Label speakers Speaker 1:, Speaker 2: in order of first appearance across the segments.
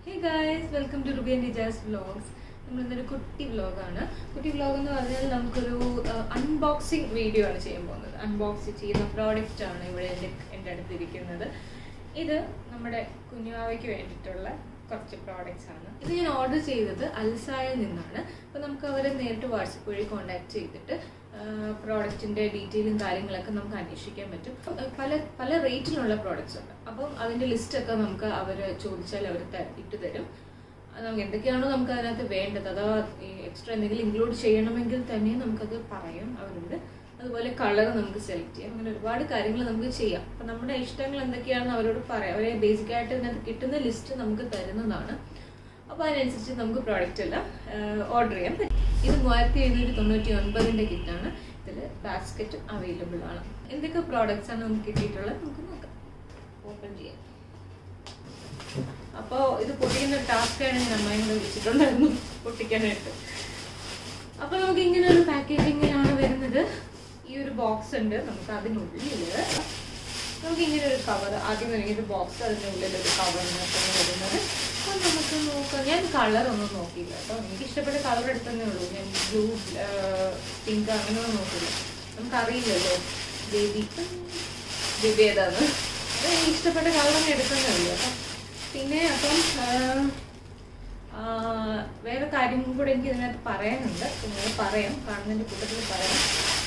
Speaker 1: Hey guys welcome to Ruby and Nijas vlogs നമ്മളിന്നൊരു കുട്ടി വ്ലോഗാണ് കുട്ടി വ്ലോഗ് എന്ന് പറഞ്ഞാൽ നമുക്കൊരു അൺബോക്സിങ് വീഡിയോ ആണ് ചെയ്യാൻ പോകുന്നത് അൺബോക്സ് ചെയ്യുന്ന പ്രോഡക്റ്റ് ആണ് ഇവിടെ എൻ്റെ എൻ്റെ അടുത്തിരിക്കുന്നത് ഇത് നമ്മുടെ കുഞ്ഞുവാവയ്ക്ക് വേണ്ടിയിട്ടുള്ള കുറച്ച് പ്രോഡക്റ്റ്സ് ആണ് ഇത് ഞാൻ ഓർഡർ ചെയ്തത് അൽസായിൽ നിന്നാണ് അപ്പോൾ നമുക്ക് അവരെ നേരിട്ട് വാട്സപ്പ് വഴി കോൺടാക്ട് ചെയ്തിട്ട് പ്രോഡക്റ്റിന്റെ ഡീറ്റെയിലും കാര്യങ്ങളൊക്കെ നമുക്ക് അന്വേഷിക്കാൻ പറ്റും അഹ് പല പല റേറ്റിലുള്ള പ്രോഡക്റ്റ്സ് ഉണ്ട് അപ്പം അതിന്റെ ലിസ്റ്റ് ഒക്കെ നമുക്ക് അവർ ചോദിച്ചാൽ അവർ ഇട്ട് തരും അത് നമുക്ക് എന്തൊക്കെയാണോ നമുക്ക് അതിനകത്ത് വേണ്ടത് അഥവാ എക്സ്ട്രാ എന്തെങ്കിലും ഇൻക്ലൂഡ് ചെയ്യണമെങ്കിൽ തന്നെ നമുക്കത് പറയാം അവരോട് അതുപോലെ കളർ നമുക്ക് സെലക്ട് ചെയ്യാം അങ്ങനെ ഒരുപാട് കാര്യങ്ങൾ നമുക്ക് ചെയ്യാം അപ്പം നമ്മുടെ ഇഷ്ടങ്ങൾ എന്തൊക്കെയാണെന്ന് അവരോട് പറയാം അവരെ ബേസിക് ആയിട്ട് ഇതിനകത്ത് കിട്ടുന്ന ലിസ്റ്റ് നമുക്ക് തരുന്നതാണ് അപ്പോൾ അതിനനുസരിച്ച് നമുക്ക് പ്രോഡക്റ്റ് എല്ലാം ഓർഡർ ചെയ്യാൻ പറ്റും ഇത് മൂവായിരത്തി എഴുന്നൂറ്റി തൊണ്ണൂറ്റി ഒൻപതിൻ്റെ കിറ്റാണ് ഇതിൽ ബാസ്ക്കറ്റ് അവൈലബിൾ ആണ് എന്തൊക്കെ പ്രോഡക്റ്റ്സ് ആണ് നമുക്ക് കിട്ടിയിട്ടുള്ളത് നമുക്ക് നോക്കാം ഓപ്പൺ ചെയ്യാം അപ്പോൾ ഇത് പൊട്ടിക്കുന്ന ഒരു ടാസ്ക്കാണ് ഞാൻ അമ്മയോട് വിളിച്ചിട്ടുണ്ടായിരുന്നു പൊട്ടിക്കാനായിട്ട് അപ്പോൾ നമുക്ക് ഇങ്ങനെ ഒരു പാക്കേജിങ്ങിലാണ് വരുന്നത് ഈ ഒരു ബോക്സ് ഉണ്ട് നമുക്ക് അതിനുള്ളിൽ നമുക്ക് ഇങ്ങനെ ഒരു കവർ ആദ്യം ഇങ്ങനെ ഒരു ബോക്സ് അതിനുള്ളിൽ ഒരു കവറിനകത്താണ് വരുന്നത് അപ്പോൾ നമുക്ക് നോക്കാം ഞാൻ കളർ ഒന്നും നോക്കിയില്ല കേട്ടോ എനിക്ക് ഇഷ്ടപ്പെട്ട കളർ എടുത്തതേ ഉള്ളൂ ഞാൻ ബ്ലൂ പിങ്ക് അങ്ങനെയൊന്നും നോക്കില്ല നമുക്കറിയില്ലല്ലോ ബേബി ബേബി ഏതാന്ന് അത് എനിക്ക് ഇഷ്ടപ്പെട്ട കളർ തന്നെ എടുക്കുന്നേ ഉള്ളൂ കേട്ടോ പിന്നെ അപ്പം ആ, വേറെ കാര്യം കൂടെ എനിക്ക് ഇതിനകത്ത് പറയാനുണ്ട് പിന്നെ പറയാം കാണുന്നതിൻ്റെ കൂട്ടത്തിൽ പറയാം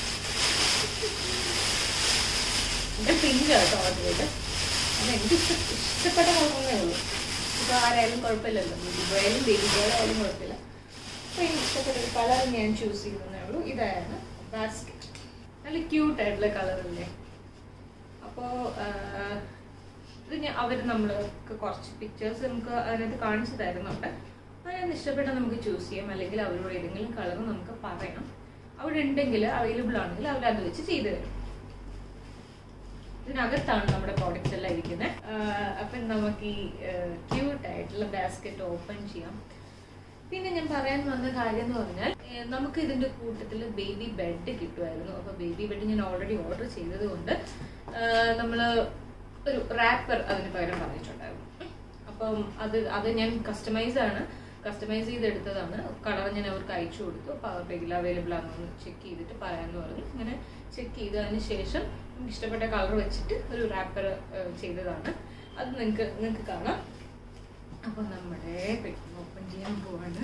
Speaker 1: എൻ്റെ പിങ്ക് കേട്ടോ അതിലേക്ക് അത് എനിക്ക് ഇഷ്ട ഇഷ്ടപ്പെട്ട കളറേ ഉള്ളൂ ഇപ്പോൾ ആരായാലും കുഴപ്പമില്ലല്ലോ ബേബിയായാലും ബേബി ആയാലും കുഴപ്പമില്ല അപ്പോൾ എനിക്ക് ഇഷ്ടപ്പെട്ട ഒരു കളർ ഞാൻ ചൂസ് ചെയ്യുന്നേ ഉള്ളൂ ഇതാണ് ബാസ്ക്കറ്റ് നല്ല ക്യൂട്ട് ആയിട്ടുള്ള കളറല്ലേ അപ്പോൾ ഇത് ഞാൻ അവർ നമ്മൾക്ക് കുറച്ച് പിക്ചേഴ്സ് നമുക്ക് അതിനകത്ത് കാണിച്ചു തരുന്നുണ്ട് അതിനകത്ത് ഇഷ്ടപ്പെട്ട നമുക്ക് ചൂസ് ചെയ്യാം അല്ലെങ്കിൽ അവരോട് ഏതെങ്കിലും കളർ നമുക്ക് പറയാം അവിടെ ഉണ്ടെങ്കിൽ അവൈലബിൾ ആണെങ്കിൽ അവർ അത് വെച്ച് ചെയ്തു തരും ഇതിനകത്താണ് നമ്മുടെ പ്രോഡക്റ്റ്സ് എല്ലാം ഇരിക്കുന്നത് അപ്പം നമുക്ക് ഈ ക്യൂട്ട് ആയിട്ടുള്ള ബാസ്ക്കറ്റ് ഓപ്പൺ ചെയ്യാം പിന്നെ ഞാൻ പറയാൻ വന്ന കാര്യം എന്ന് പറഞ്ഞാൽ ഏഹ് നമുക്ക് ഇതിന്റെ കൂട്ടത്തിൽ ബേബി ബെഡ് കിട്ടുമായിരുന്നു അപ്പൊ ബേബി ബെഡ് ഞാൻ ഓൾറെഡി ഓർഡർ ചെയ്തത് കൊണ്ട് നമ്മൾ ഒരു റാപ്പർ അതിന് പകരം പറഞ്ഞിട്ടുണ്ടായിരുന്നു അപ്പം അത് അത് ഞാൻ കസ്റ്റമൈസ് ആണ് കസ്റ്റമൈസ് ചെയ്തെടുത്തതാണ് കളർ ഞാൻ അവർക്ക് അയച്ചു കൊടുത്തു അപ്പോൾ അവർ റെഗുലർ അവൈലബിൾ ആണെന്ന് ചെക്ക് ചെയ്തിട്ട് പറയാമെന്ന് പറഞ്ഞു അങ്ങനെ ചെക്ക് ചെയ്തതിന് ശേഷം നമുക്ക് ഇഷ്ടപ്പെട്ട കളർ വെച്ചിട്ട് ഒരു റാപ്പർ ചെയ്തതാണ് അത് നിങ്ങൾക്ക് നിങ്ങൾക്ക് കാണാം അപ്പോൾ നമ്മുടെ പെട്ടി ഓപ്പൺ ചെയ്യാൻ പോവാണ്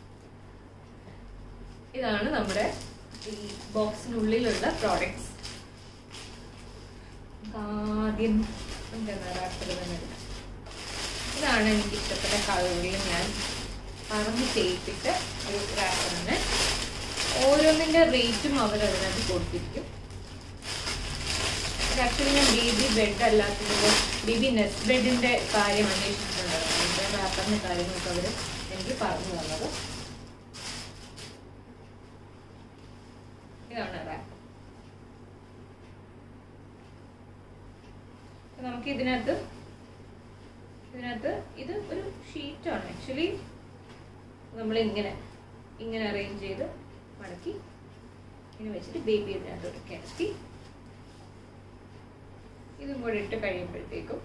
Speaker 1: ഇതാണ് നമ്മുടെ ഈ ബോക്സിനുള്ളിലുള്ള പ്രോഡക്ട്സ് ആദ്യം നമുക്ക് എന്താ റാപ്പർ തന്നെ എടുക്കാം ഇതാണ് എനിക്ക് ഇഷ്ടപ്പെട്ട കളറുകളിൽ ഞാൻ പറഞ്ഞ് ചെയ്യിപ്പിച്ച ഒരു റാപ്പറാണ് ഓരോന്നിൻ്റെ റേറ്റും അവർ അതിനകത്ത് കൊടുത്തിരിക്കും ആക്ച്വലി ഞാൻ ബേബി ബെഡ് അല്ലാത്തത് ബേബി നെസ്റ്റ് ബെഡിന്റെ കാര്യം അന്വേഷിച്ചിട്ടുണ്ടായിരുന്നു അതിന്റെ റാപ്പറിന്റെ കാര്യങ്ങളൊക്കെ അവർ എനിക്ക് പറഞ്ഞു തന്നത് ഇതാണ് റാപ്പ് നമുക്ക് ഇതിനകത്ത് ഇതിനകത്ത് ഇത് ഒരു ഷീറ്റാണ് ആക്ച്വലി നമ്മൾ ഇങ്ങനെ ഇങ്ങനെ അറേഞ്ച് ചെയ്ത് മടക്കി ഇങ്ങനെ വെച്ചിട്ട് ബേബി ഇതിനകത്തോട്ട് കിടത്തി ഇതും കൂടെ ഇട്ട് കഴിയുമ്പോഴത്തേക്കും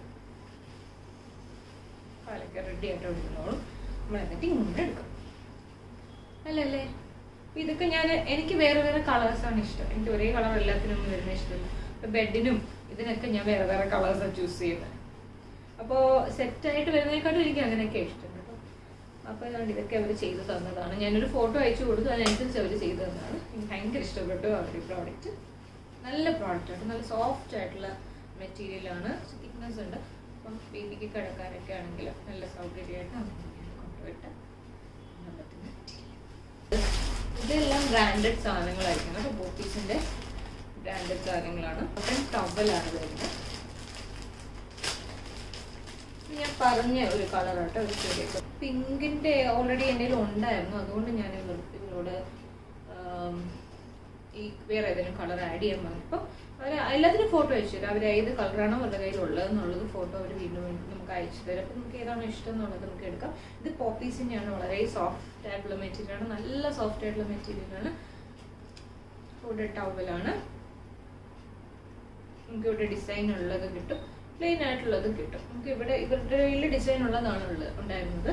Speaker 1: പാലൊക്കെ റെഡി ആയിട്ട് എടുക്കുന്നോളും നമ്മൾ എന്നിട്ട് ഇങ്ങനെ എടുക്കും അല്ലല്ലേ അപ്പൊ ഇതൊക്കെ ഞാൻ എനിക്ക് വേറെ വേറെ കളേഴ്സാണ് ഇഷ്ടം എനിക്ക് ഒരേ കളർ എല്ലാത്തിനും ഒന്നും വരുന്ന ഇഷ്ടമില്ല ഇപ്പൊ ബെഡിനും ഇതിനൊക്കെ ഞാൻ വേറെ വേറെ കളേഴ്സാണ് ചൂസ് ചെയ്യുന്നത് അപ്പോൾ സെറ്റായിട്ട് വരുന്നതിനെക്കാട്ടും എനിക്ക് അങ്ങനെയൊക്കെ ഇഷ്ടം കേട്ടോ അപ്പോൾ അതുകൊണ്ട് ഇതൊക്കെ അവർ ചെയ്തു തന്നതാണ് ഞാനൊരു ഫോട്ടോ അയച്ചു കൊടുത്തു അതിനനുസരിച്ച് അവർ ചെയ്തു തന്നതാണ് എനിക്ക് ഭയങ്കര ഇഷ്ടപ്പെട്ടു അവരുടെ പ്രോഡക്റ്റ് നല്ല പ്രോഡക്റ്റ് ആണ് നല്ല സോഫ്റ്റ് ആയിട്ടുള്ള മെറ്റീരിയലാണ് തിക്നെസ് ഉണ്ട് അപ്പം ബേബിക്ക് കിടക്കാനൊക്കെ ആണെങ്കിൽ നല്ല സൗകര്യമായിട്ട് അങ്ങനെ കൊണ്ടുപോയിട്ട് കൊണ്ടുപോകാൻ പറ്റുന്ന മെറ്റീരിയൽ ഇതെല്ലാം ബ്രാൻഡഡ് സാധനങ്ങളായിരിക്കും അപ്പോൾ ബോട്ടീസിൻ്റെ ബ്രാൻഡഡ് സാധനങ്ങളാണ് അപ്പം ടവലാണ് വരുന്നത് ഇത് ഞാൻ പറഞ്ഞ ഒരു കളറാട്ടോ ഒരു ചെറിയ പിങ്കിന്റെ ഓൾറെഡി എൻ്റെ കയ്യിൽ ഉണ്ടായിരുന്നു അതുകൊണ്ട് ഞാൻ ഇവർ ഇവരോട് ആം, ഈ വേറെ ഏതെങ്കിലും കളർ ആഡ് ചെയ്യാൻ പറഞ്ഞപ്പോൾ അവർ എല്ലാത്തിനും ഫോട്ടോ അയച്ചു തരും അവർ ഏത് കളറാണോ അവരുടെ കയ്യിൽ ഉള്ളതെന്നുള്ളത് ഫോട്ടോ അവർ വീണ്ടും വീണ്ടും നമുക്ക് അയച്ചു തരും അപ്പം നമുക്ക് ഏതാണോ ഇഷ്ടം എന്നുള്ളത് നമുക്ക് എടുക്കാം ഇത് പോപ്പീസിൻ്റെയാണ് വളരെ സോഫ്റ്റ് ആയിട്ടുള്ള മെറ്റീരിയലാണ് നല്ല സോഫ്റ്റ് ആയിട്ടുള്ള മെറ്റീരിയലാണ് ഇവിടെ ടവലാണ് നമുക്ക് ഇവിടെ ഡിസൈൻ ഉള്ളത് കിട്ടും പ്ലെയിൻ ആയിട്ടുള്ളത് കിട്ടും നമുക്ക് ഇവിടെ ഇവരുടെ കയ്യിൽ ഡിസൈൻ ഉള്ളതാണ് ഉള്ളത് ഉണ്ടായിരുന്നത്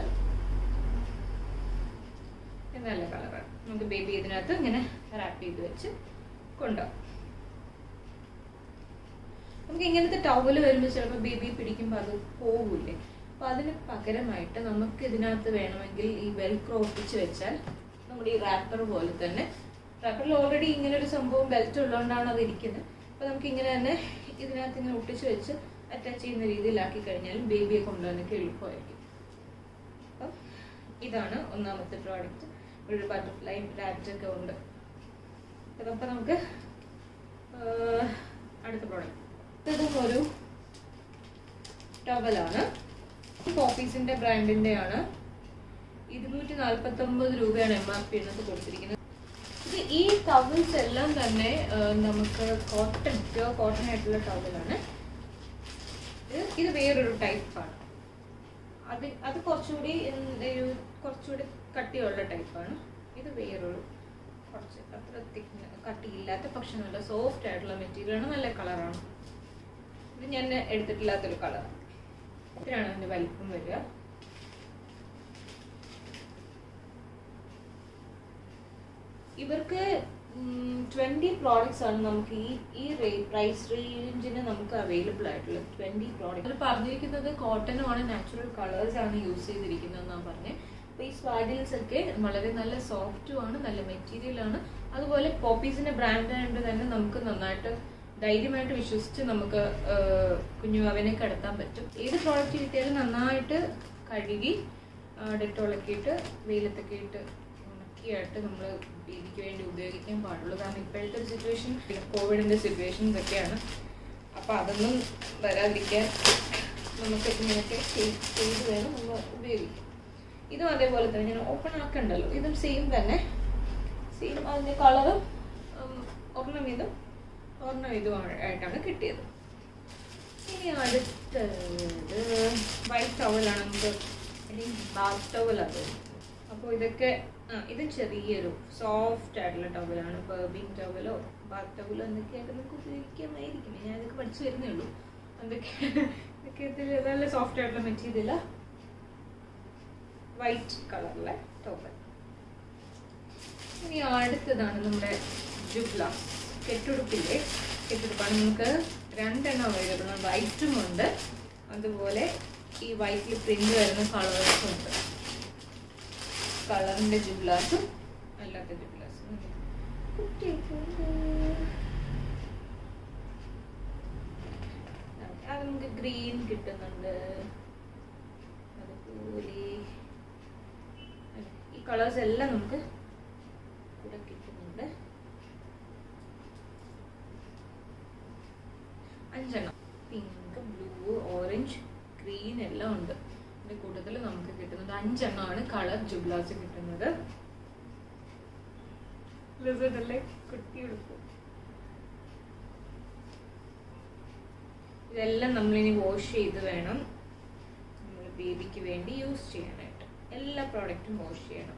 Speaker 1: ഇത് നല്ല കളറാണ് നമുക്ക് ബേബി ഇതിനകത്ത് ഇങ്ങനെ റാപ്പ് ചെയ്ത് വെച്ച് കൊണ്ടുപോകാം നമുക്ക് ഇങ്ങനത്തെ ടവല് വരുമ്പോൾ ചിലപ്പോൾ ബേബി പിടിക്കുമ്പോൾ അത് പോകില്ലേ അപ്പൊ അതിന് പകരമായിട്ട് നമുക്ക് ഇതിനകത്ത് വേണമെങ്കിൽ ഈ വെൽക്രോ ഒട്ടിച്ച് വെച്ചാൽ നമ്മുടെ ഈ റാപ്പർ പോലെ തന്നെ റാപ്പറിൽ ഓൾറെഡി ഇങ്ങനെ ഒരു സംഭവം ബെൽറ്റ് ഉള്ളതുകൊണ്ടാണ് അത് ഇരിക്കുന്നത് അപ്പൊ നമുക്ക് ഇങ്ങനെ തന്നെ ഇതിനകത്ത് ഇങ്ങനെ ഒട്ടിച്ച് വെച്ച് അറ്റാച്ച് ചെയ്യുന്ന രീതിയിലാക്കി കഴിഞ്ഞാൽ ബേബിയെ കൊണ്ടുപോകാനൊക്കെ എളുപ്പമായിരിക്കും അപ്പം ഇതാണ് ഒന്നാമത്തെ പ്രോഡക്റ്റ് ഒരു ബട്ടർഫ്ലൈ റാറ്റ് ഒക്കെ ഉണ്ട് അതപ്പോൾ നമുക്ക് ആഹ്, അടുത്ത പ്രോഡക്റ്റ് ഇതും ഒരു ടവലാണ് പോപ്പീസിന്റെ ബ്രാൻഡിന്റെ ആണ് ഇരുന്നൂറ്റി നാൽപ്പത്തി ഒമ്പത് രൂപയാണ് എം ആർ പി എന്നത് കൊടുത്തിരിക്കുന്നത് ഇത് ഈ ടവൽസ് എല്ലാം തന്നെ ആ, നമുക്ക് കോട്ടൺ പ്യുവർ കോട്ടൺ ആയിട്ടുള്ള ടവലാണ് ഇത് ഇത് വേറൊരു ടൈപ്പാണ് അത് അത് കുറച്ചുകൂടി ഉം, ഒരു കുറച്ചുകൂടി കട്ടിയുള്ള ടൈപ്പാണ് ഇത് വേറൊരു കുറച്ച് അത്ര തിക്ക് കട്ടിയില്ലാത്ത പക്ഷെ നല്ല സോഫ്റ്റ് ആയിട്ടുള്ള മെറ്റീരിയലാണ് നല്ല കളറാണ് ഇത് ഞാൻ എടുത്തിട്ടില്ലാത്തൊരു കളർ ഇത്രയാണ് അതിന്റെ വലിപ്പം വരിക ഇവർക്ക് ട്വന്റി പ്രോഡക്ട്സ് ആണ് നമുക്ക് ഈ ഈ പ്രൈസ് റേഞ്ചിന് നമുക്ക് അവൈലബിൾ ആയിട്ടുള്ളത് ട്വന്റി പ്രോഡക്റ്റ് അത് പറഞ്ഞിരിക്കുന്നത് കോട്ടനും ആണ് നാച്ചുറൽ കളേഴ്സ് ആണ് യൂസ് ചെയ്തിരിക്കുന്നത് എന്നാണ് പറഞ്ഞത് അപ്പൊ ഈ സ്വാഡിൽസ് ഒക്കെ വളരെ നല്ല സോഫ്റ്റും ആണ് നല്ല മെറ്റീരിയൽ ആണ് അതുപോലെ പോപ്പീസിന്റെ ബ്രാൻഡ് ആയതുകൊണ്ട് തന്നെ നമുക്ക് നന്നായിട്ട് ധൈര്യമായിട്ട് വിശ്വസിച്ച് നമുക്ക് കുഞ്ഞു അവനെ കടത്താൻ പറ്റും ഏത് പ്രോഡക്റ്റ് കിട്ടിയാലും നന്നായിട്ട് കഴുകി ഡെറ്റോളൊക്കെ ഇട്ട് വെയിലത്തൊക്കെ ഇട്ട് ഉണക്കിയായിട്ട് നമ്മൾ ബേബിക്ക് വേണ്ടി ഉപയോഗിക്കാൻ പാടുള്ളൂ കാരണം ഇപ്പോഴത്തെ ഒരു സിറ്റുവേഷൻ കോവിഡിന്റെ സിറ്റുവേഷൻസ് ഒക്കെയാണ് അപ്പൊ അതൊന്നും വരാതിരിക്കാൻ നമുക്ക് ഇങ്ങനെയൊക്കെ ചെയ്ത് ചെയ്ത് വേണം നമ്മൾ ഉപയോഗിക്കാം ഇതും അതേപോലെ തന്നെ ഞാൻ ഓപ്പൺ ആക്കണ്ടല്ലോ ഇതും സെയിം തന്നെ സെയിം അതിന്റെ കളറും ഒരെണ്ണം ഇതും ഒരെണ്ണം ഇതും ആയിട്ടാണ് കിട്ടിയത് ഇനി അടുത്തത് വൈറ്റ് ടവലാണ് നമുക്ക് ബാത്ത് ടവലാണ് അപ്പോൾ ഇതൊക്കെ ആ ഇത് ചെറിയൊരു സോഫ്റ്റ് ആയിട്ടുള്ള ടവലാണ് ബർബിങ് ടവലോ ബാത്ത് ടവലോ എന്തൊക്കെയായിട്ട് നമുക്ക് ഉപയോഗിക്കാമായിരിക്കും ഞാൻ ഇതൊക്കെ പഠിച്ചു വരുന്നേ ഉള്ളൂ എന്തൊക്കെ ഇതൊക്കെ ഇതിൽ നല്ല സോഫ്റ്റ് ആയിട്ടുള്ള മെറ്റീരിയൽ വൈറ്റ് കളറിലെ ടോപ്പൽ ഇനി അടുത്തതാണ് നമ്മുടെ ജുബ്ല കെട്ടുടുപ്പില്ലേ കെട്ടുടുപ്പാണ് നമുക്ക് രണ്ടെണ്ണം അവൈലബിൾ ആണ് വൈറ്റും ഉണ്ട് അതുപോലെ ഈ വൈറ്റിൽ പ്രിന്റ് വരുന്ന കളേഴ്സും ഉണ്ട് കളറിന്റെ ജുബ്ലാസും അല്ലാത്ത ജുബ്ലാസും അത് നമുക്ക് ഗ്രീൻ കിട്ടുന്നുണ്ട് അതുപോലെ ഈ കളേഴ്സ് എല്ലാം നമുക്ക് ഇവിടെ കിട്ടുന്നുണ്ട് അഞ്ചെണ്ണം പിങ്ക് ബ്ലൂ ഓറഞ്ച് ഗ്രീൻ എല്ലാം ഉണ്ട് ഇതിന്റെ കൂട്ടത്തിൽ നമുക്ക് കിട്ടുന്നത് അഞ്ചെണ്ണമാണ് കളർ ജുബ്ലാസ് കിട്ടുന്നത് Lizard അല്ലേ കുട്ടി ഉടുപ്പ് ഇതെല്ലാം നമ്മളിനി വാഷ് ചെയ്ത് വേണം നമ്മൾ ബേബിക്ക് വേണ്ടി യൂസ് ചെയ്യാനായിട്ട് എല്ലാ പ്രോഡക്റ്റും വാഷ് ചെയ്യണം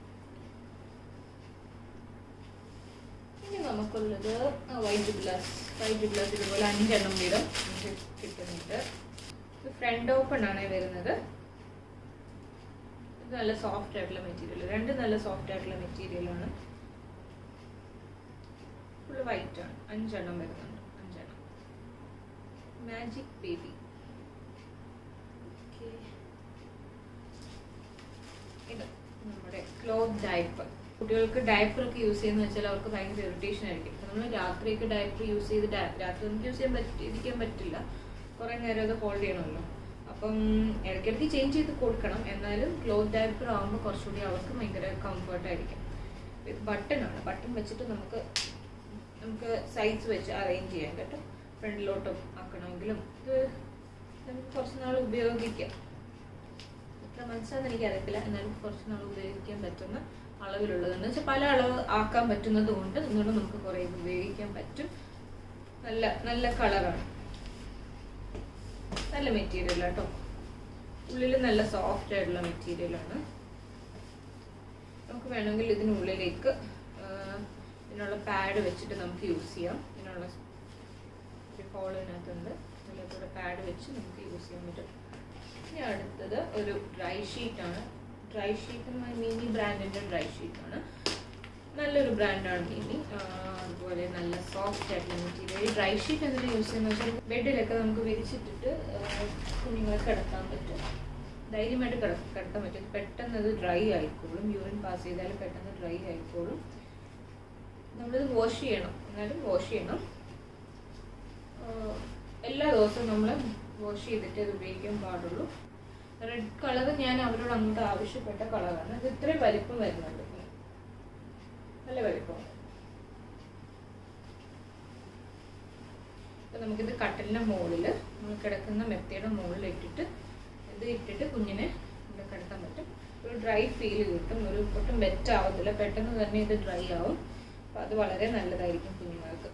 Speaker 1: ഇനി നമുക്കുള്ളത് വൈറ്റ് ഗ്ലാസ് വൈറ്റ് ഗ്ലാസ് ഇതുപോലെ അഞ്ചെണ്ണം വീതം നമുക്ക് കിട്ടുന്നുണ്ട് ഇത് ഫ്രണ്ട് ഓപ്പൺ ആണ് വരുന്നത് ഇത് നല്ല സോഫ്റ്റ് ആയിട്ടുള്ള മെറ്റീരിയൽ രണ്ട് നല്ല സോഫ്റ്റ് ആയിട്ടുള്ള മെറ്റീരിയൽ ആണ് ഫുള്ള് വൈറ്റ് ആണ് അഞ്ചെണ്ണം വരുന്നുണ്ട് അഞ്ചെണ്ണം മാജിക് ബേബി ഇത് നമ്മുടെ ക്ലോത്ത് ഡയപ്പർ കുട്ടികൾക്ക് ഡയപ്പർ ഒക്കെ യൂസ് ചെയ്യുന്ന വെച്ചാൽ അവർക്ക് ഭയങ്കര ഇറിറ്റേഷൻ ആയിരിക്കും നമ്മൾ രാത്രിയൊക്കെ ഡയപ്പർ യൂസ് ചെയ്ത് ഡയ- രാത്രി നമുക്ക് യൂസ് ചെയ്യാൻ പറ്റി ഇരിക്കാൻ പറ്റില്ല കുറെ നേരം അത് ഹോൾഡ് ചെയ്യണമല്ലോ അപ്പം ഇടയ്ക്കിടയ്ക്ക് ചേഞ്ച് ചെയ്ത് കൊടുക്കണം എന്നാലും ക്ലോത്ത് ഡയപ്പർ ആകുമ്പോൾ കുറച്ചുകൂടി അവർക്ക് ഭയങ്കര കംഫർട്ട് ആയിരിക്കും ഇത് ബട്ടൺ ആണ് ബട്ടൺ വെച്ചിട്ട് നമുക്ക് നമുക്ക് സൈസ് വെച്ച് അറേഞ്ച് ചെയ്യാൻ കേട്ടോ ഫ്രണ്ടിലോട്ടും ആക്കണമെങ്കിലും ഇത് നമുക്ക് കുറച്ച് നാൾ ഉപയോഗിക്കാം എത്ര മനസ്സിലാന്ന് എനിക്ക് അറിയത്തില്ല എന്നാലും കുറച്ച് നാൾ ഉപയോഗിക്കാൻ പറ്റുന്ന അളവിലുള്ളത് എന്ന് വെച്ചാൽ പല അളവ് ആക്കാൻ പറ്റുന്നത് കൊണ്ട് നിങ്ങളുടെ നമുക്ക് കുറേ ഇത് ഉപയോഗിക്കാൻ പറ്റും നല്ല നല്ല കളറാണ് നല്ല മെറ്റീരിയൽ കേട്ടോ ഉള്ളിൽ നല്ല സോഫ്റ്റ് ആയിട്ടുള്ള മെറ്റീരിയലാണ് നമുക്ക് വേണമെങ്കിൽ ഇതിനുള്ളിലേക്ക് ആ, ഇതിനുള്ള പാഡ് വെച്ചിട്ട് നമുക്ക് യൂസ് ചെയ്യാം ഇതിനുള്ള ഒരു ഹോൾ ഇതിനകത്തുണ്ട് ഇതിൽ ഇതിനകത്തൂടെ പാഡ് വെച്ച് നമുക്ക് യൂസ് ചെയ്യാൻ പറ്റും ഇനി അടുത്തത് ഒരു ഡ്രൈ ഷീറ്റാണ് ഡ്രൈ ഷീറ്റ് എന്ന് പറഞ്ഞാൽ മിനി ബ്രാൻഡിൻ്റെ ഡ്രൈ ഷീറ്റാണ് നല്ലൊരു ബ്രാൻഡാണ് മിനി അതുപോലെ നല്ല സോഫ്റ്റ് ആയിട്ടുള്ള മെറ്റീരിയൽ ഈ ഡ്രൈ ഷീറ്റ് എന്തിനാ യൂസ് ചെയ്യുന്നത് വെച്ചാൽ ബെഡിലൊക്കെ നമുക്ക് വിരിച്ചിട്ടിട്ട് ആ, കുഞ്ഞുങ്ങളെ കിടത്താൻ പറ്റും ധൈര്യമായിട്ട് കിട കിടത്താൻ പറ്റും പെട്ടെന്ന് അത് ഡ്രൈ ആയിക്കോളും യൂറിൻ പാസ് ചെയ്താൽ പെട്ടെന്ന് ഡ്രൈ ആയിക്കോളും നമ്മളിത് വാഷ് ചെയ്യണം എന്നാലും വാഷ് ചെയ്യണം ആഹ് എല്ലാ ദിവസവും നമ്മൾ വാഷ് ചെയ്തിട്ട് അത് ഉപയോഗിക്കാൻ പാടുള്ളൂ റെഡ് കളർ ഞാൻ അവരോട് അങ്ങോട്ട് ആവശ്യപ്പെട്ട കളറാണ് ഇത് ഇത്രയും വലിപ്പം വരുന്നുണ്ട് ഇതിന്. നല്ല വലിപ്പമാണ് അപ്പൊ നമുക്കിത് കട്ടലിന്റെ മുകളിൽ നമ്മൾ കിടക്കുന്ന മെത്തയുടെ മുകളിൽ ഇട്ടിട്ട് ഇത് ഇട്ടിട്ട് കുഞ്ഞിനെ ഇവിടെ കിടത്താൻ പറ്റും ഒരു ഡ്രൈ ഫീൽ കിട്ടും ഒരു ഒട്ടും വെറ്റ് ആവത്തില്ല പെട്ടെന്ന് തന്നെ ഇത് ഡ്രൈ ആവും അപ്പൊ അത് വളരെ നല്ലതായിരിക്കും കുഞ്ഞുങ്ങൾക്ക്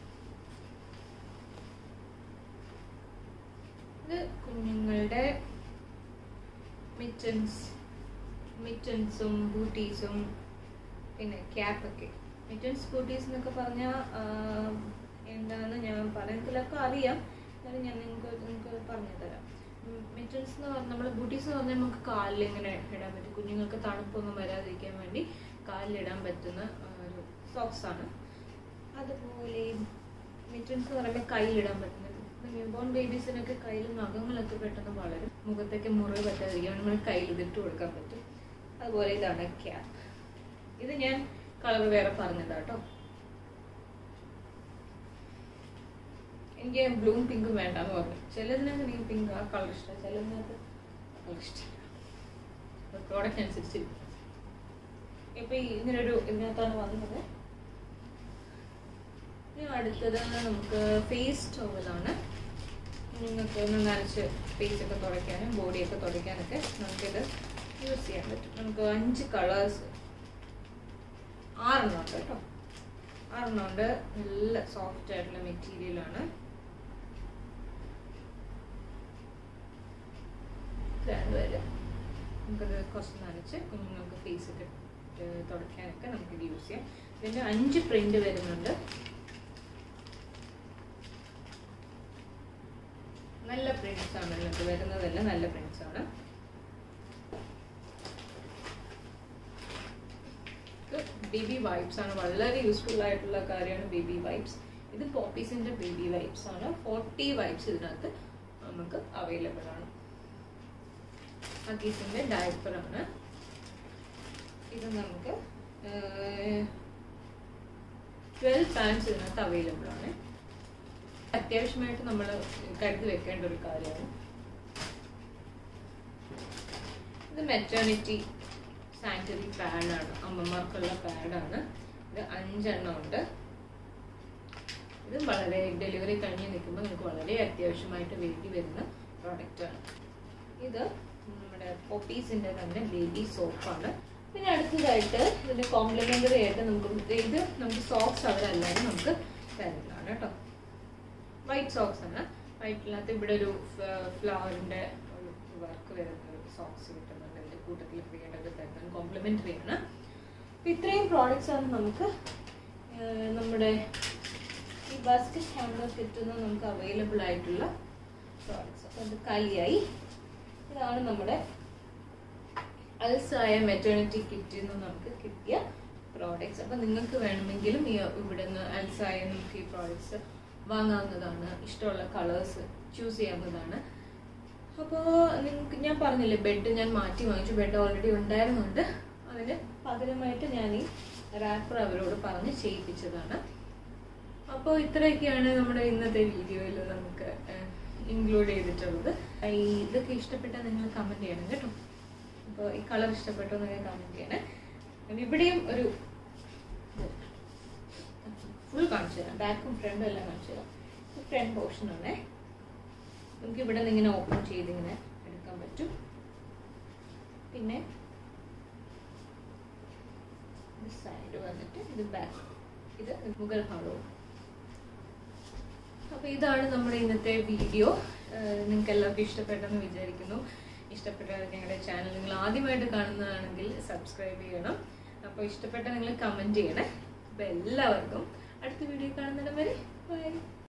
Speaker 1: ഇത് കുഞ്ഞുങ്ങളുടെ മിറ്റൻസ് മിറ്റൻസും ബൂട്ടീസും പിന്നെ ക്യാപ്പൊക്കെ മിറ്റൻസ് ബൂട്ടീസ് എന്നൊക്കെ പറഞ്ഞാൽ എന്താണെന്ന് ഞാൻ പറയുന്നതിലൊക്കെ അറിയാം എന്നാലും ഞാൻ നിങ്ങൾക്ക് നിങ്ങൾക്ക് പറഞ്ഞു തരാം മിറ്റൻസ് എന്ന് പറഞ്ഞാൽ നമ്മൾ ബൂട്ടീസ് എന്ന് പറഞ്ഞാൽ നമുക്ക് കാലിൽ ഇങ്ങനെ ഇടാൻ പറ്റും കുഞ്ഞുങ്ങൾക്ക് തണുപ്പൊന്നും വരാതിരിക്കാൻ വേണ്ടി കാലിലിടാൻ പറ്റുന്ന ആ, ഒരു സോക്സ് ആണ് അതുപോലെ മിറ്റൻസ് എന്ന് പറയുമ്പോൾ കയ്യിലിടാൻ പറ്റുന്നത് ന്യൂ ബോൺ ബേബീസിനൊക്കെ കയ്യിൽ നഖങ്ങളൊക്കെ പെട്ടെന്ന് വളരും മുഖത്തൊക്കെ മുറിവ് പറ്റാതിരിക്കാൻ നമ്മൾ കയ്യിൽ ഇതിട്ട് കൊടുക്കാൻ പറ്റും അതുപോലെ ഇതാണ് ക്യാപ്പ് ഇത് ഞാൻ കളർ വേറെ പറഞ്ഞതാ കേട്ടോ എനിക്ക് ബ്ലൂം പിങ്കും വേണ്ടാന്ന് പറഞ്ഞു ചിലതിനകത്ത് എനിക്ക് പിങ്ക് ആ കളർ ഇഷ്ടം ചിലതിനകത്ത് കളർ ഇഷ്ടം പ്രോഡക്റ്റ് അനുസരിച്ച് ഇപ്പൊ ഈ ഇങ്ങനൊരു ഇതിനകത്താണ് വന്നത് ഇനി അടുത്തത് നമുക്ക് ഫേസ് ടോവലാണ് നിങ്ങൾക്ക് ഒന്ന് നനച്ച് ഫേസ് ഒക്കെ തുടയ്ക്കാനും ബോഡിയൊക്കെ തുടയ്ക്കാനൊക്കെ നമുക്കിത് യൂസ് ചെയ്യാൻ പറ്റും നമുക്ക് അഞ്ച് കളേഴ്സ് ആറെണ്ണം ഉണ്ട് കേട്ടോ ആറെണ്ണം ഉണ്ട് നല്ല സോഫ്റ്റ് ആയിട്ടുള്ള മെറ്റീരിയലാണ് രണ്ടുപേര് നമുക്കത് കുറച്ച് നനച്ച് കുഞ്ഞുങ്ങൾക്ക് ഫേസ് ഒക്കെ ഇട്ട് തുടയ്ക്കാനൊക്കെ നമുക്കിത് യൂസ് ചെയ്യാം ഇതിൻ്റെ അഞ്ച് പ്രിന്റ് വരുന്നുണ്ട് നല്ല പ്രിന്റ്സ് ആണ് ഇതിനകത്ത് വരുന്നതെല്ലാം നല്ല പ്രിന്റ്സ് ആണ് ബേബി വൈബ്സ് ആണ് വളരെ യൂസ്ഫുൾ ആയിട്ടുള്ള കാര്യമാണ് ബേബി വൈബ്സ് ഇത് പോപ്പീസിന്റെ ബേബി വൈബ്സ് ആണ് ഫോർട്ടി വൈബ്സ് ഇതിനകത്ത് നമുക്ക് അവൈലബിൾ ആണ് അഗീസിന്റെ ഡയപ്പർ ആണ് ഇത് നമുക്ക് ട്വൽവ് പാൻസ് ഇതിനകത്ത് അവൈലബിൾ ആണ് അത്യാവശ്യമായിട്ട് നമ്മൾ കരുതി വെക്കേണ്ട ഒരു കാര്യമാണ് ഇത് മെറ്റേണിറ്റി സാനിറ്ററി പാഡാണ് അമ്മമാർക്കുള്ള പാഡാണ് ഇത് അഞ്ചെണ്ണം ഉണ്ട് ഇത് വളരെ ഡെലിവറി കഴിഞ്ഞ് നിൽക്കുമ്പോൾ നമുക്ക് വളരെ അത്യാവശ്യമായിട്ട് വേണ്ടി വരുന്ന പ്രോഡക്റ്റ് ആണ് ഇത് നമ്മുടെ പോപ്പീസിന്റെ തന്നെ ബേബി സോപ്പാണ് പിന്നെ അടുത്തതായിട്ട് ഇതിന്റെ കോംപ്ലിമെന്ററി ആയിട്ട് നമുക്ക് ഇത് നമുക്ക് സോക്സ് അവരല്ലാതെ നമുക്ക് തരുന്നതാണ് കേട്ടോ വൈറ്റ് സോക്സ് ആണ് വൈറ്റിനകത്ത് ഇവിടെ ഒരു ഫ്ലവറിന്റെ ഒരു വർക്ക് വരുന്ന ഒരു സോക്സ് കിട്ടുന്നുണ്ട് അതിന്റെ കൂട്ടത്തിൽ ഫ്രീ ആയിട്ട് തരുന്നത് കോംപ്ലിമെന്ററി ആണ് അപ്പൊ ഇത്രയും പ്രോഡക്റ്റ്സ് ആണ് നമുക്ക് ആ, നമ്മുടെ ഈ ബാസ്കറ്റ് ഹാമ്പർ കിട്ടുന്ന നമുക്ക് അവൈലബിൾ ആയിട്ടുള്ള പ്രോഡക്റ്റ്സ് അപ്പോൾ അത് കാലിയായി ഇതാണ് നമ്മുടെ അൽസായ മെറ്റേണിറ്റി കിറ്റിൽ നിന്ന് നമുക്ക് കിട്ടിയ പ്രോഡക്റ്റ്സ് അപ്പം നിങ്ങൾക്ക് വേണമെങ്കിലും ഈ ഇവിടെ നിന്ന് അൽസായ നമുക്ക് ഈ പ്രോഡക്റ്റ്സ് വാങ്ങാവുന്നതാണ് ഇഷ്ടമുള്ള കളേഴ്സ് ചൂസ് ചെയ്യാവുന്നതാണ് അപ്പോൾ നിങ്ങൾക്ക് ഞാൻ പറഞ്ഞില്ലേ ബെഡ് ഞാൻ മാറ്റി വാങ്ങിച്ചു ബെഡ് ഓൾറെഡി ഉണ്ടായിരുന്നുണ്ട് അതിന് പകരമായിട്ട് ഞാൻ ഈ റാപ്പർ അവരോട് പറഞ്ഞ് ചെയ്യിപ്പിച്ചതാണ് അപ്പോൾ ഇത്രയൊക്കെയാണ് നമ്മുടെ ഇന്നത്തെ വീഡിയോയിൽ നമുക്ക് ഇൻക്ലൂഡ് ചെയ്തിട്ടുള്ളത് ഈ ഇതൊക്കെ ഇഷ്ടപ്പെട്ടാൽ നിങ്ങൾ കമൻറ്റ് ചെയ്യണം കേട്ടോ അപ്പോൾ ഈ കളർ ഇഷ്ടപ്പെട്ടോ എന്നൊക്കെ കമൻറ്റ് ചെയ്യണേ പിന്നെ ഇവിടെയും ഒരു ഫുൾ കാണിച്ചു തരാം ബാക്കും ഫ്രണ്ടും എല്ലാം കാണിച്ചു തരാം ഫ്രണ്ട് പോർഷൻ ആണേ നമുക്ക് ഇവിടെ നിന്ന് ഇങ്ങനെ ഓപ്പൺ ചെയ്ത് ഇങ്ങനെ എടുക്കാൻ പറ്റും പിന്നെ സൈഡ് വന്നിട്ട് ഇത് ബാക്ക് ഇത് മുകൾ ഭാഗവും അപ്പൊ ഇതാണ് നമ്മുടെ ഇന്നത്തെ വീഡിയോ നിങ്ങൾക്ക് എല്ലാവർക്കും ഇഷ്ടപ്പെട്ടെന്ന് വിചാരിക്കുന്നു ഇഷ്ടപ്പെട്ട ഞങ്ങളുടെ ചാനൽ നിങ്ങൾ ആദ്യമായിട്ട് കാണുന്നതാണെങ്കിൽ സബ്സ്ക്രൈബ് ചെയ്യണം അപ്പോൾ ഇഷ്ടപ്പെട്ട നിങ്ങൾ കമൻറ്റ് ചെയ്യണേ അപ്പോൾ എല്ലാവർക്കും അടുത്ത വീഡിയോ കാണുന്നിടം വരെ ബൈ